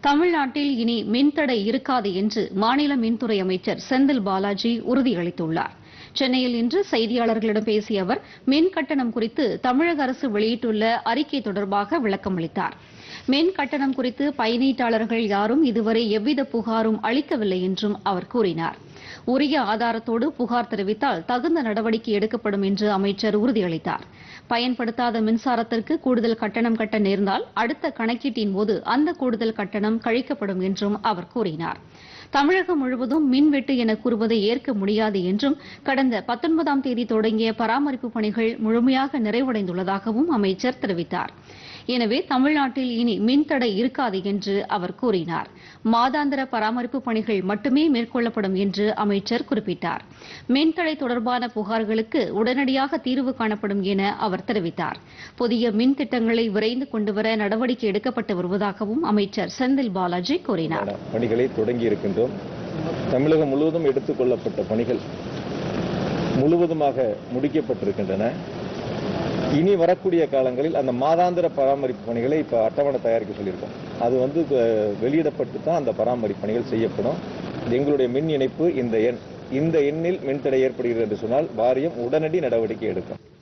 தமிழ்நாட்டில் இனி மின்தடை இருக்காது என்று மாநில மின்துறை அமைச்சர் செந்தில் பாலாஜி உறுதியளித்துள்ளார் சென்னையில் இன்று செய்தியாளர்களிடம் பேசிய அவர் மின் கட்டணம் குறித்து தமிழக அரசு வெளியிட்டுள்ள அறிக்கை தொடர்பாக விளக்கம் அளித்தார் மின் கட்டணம் குறித்து பயனீட்டாளர்கள் யாரும் இதுவரை எவ்வித புகாரும் அளிக்கவில்லை என்றும் அவர் கூறினார் உரிய ஆதாரத்தோடு புகார் தெரிவித்தால் தகுந்த நடவடிக்கை எடுக்கப்படும் என்று அமைச்சர் உறுதியளித்தார் பயன்படுத்தாத மின்சாரத்திற்கு கூடுதல் கட்டணம் கட்ட நேர்ந்தால் அடுத்த கணக்கீட்டின் போது அந்த கூடுதல் கட்டணம் கழிக்கப்படும் என்றும் அவர் கூறினார் தமிழகம் முழுவதும் மின்வெட்டு என கூறுவதை ஏற்க முடியாது என்றும் கடந்த பத்தொன்பதாம் தேதி தொடங்கிய பராமரிப்பு பணிகள் முழுமையாக நிறைவடைந்துள்ளதாகவும் அமைச்சர் தெரிவித்தார் எனவே தமிழ்நாட்டில் இனி மின்தடை இருக்காது என்று அவர் கூறினார் மாதாந்திர பராமரிப்பு பணிகள் மட்டுமே மேற்கொள்ளப்படும் என்று அமைச்சர் குறிப்பிட்டார் மின்தடை தொடர்பான புகார்களுக்கு உடனடியாக தீர்வு காணப்படும் என அவர் தெரிவித்தார் புதிய மின் திட்டங்களை விரைந்து கொண்டுவர நடவடிக்கை எடுக்கப்பட்டு வருவதாகவும் அமைச்சர் செந்தில் பாலாஜி கூறினார் பணிகளை தொடங்கி இருக்கின்றோம் தமிழகம் முழுவதும் எடுத்துக் கொள்ளப்பட்ட பணிகள் முழுவதுமாக முடிக்கப்பட்டிருக்கின்றன இனி வரக்கூடிய காலங்களில் அந்த மாதாந்திர பராமரிப்பு பணிகளை இப்போ அட்டவணை தயாரிக்க சொல்லியிருக்கோம் அது வந்து அஹ், வெளியிடப்பட்டு தான் அந்த பராமரிப்பு பணிகள் செய்யப்படும் எங்களுடைய மின் இணைப்பு இந்த எண் இந்த எண்ணில் மின்தடை ஏற்படுகிறது என்று சொன்னால் வாரியம் உடனடி நடவடிக்கை எடுக்கும்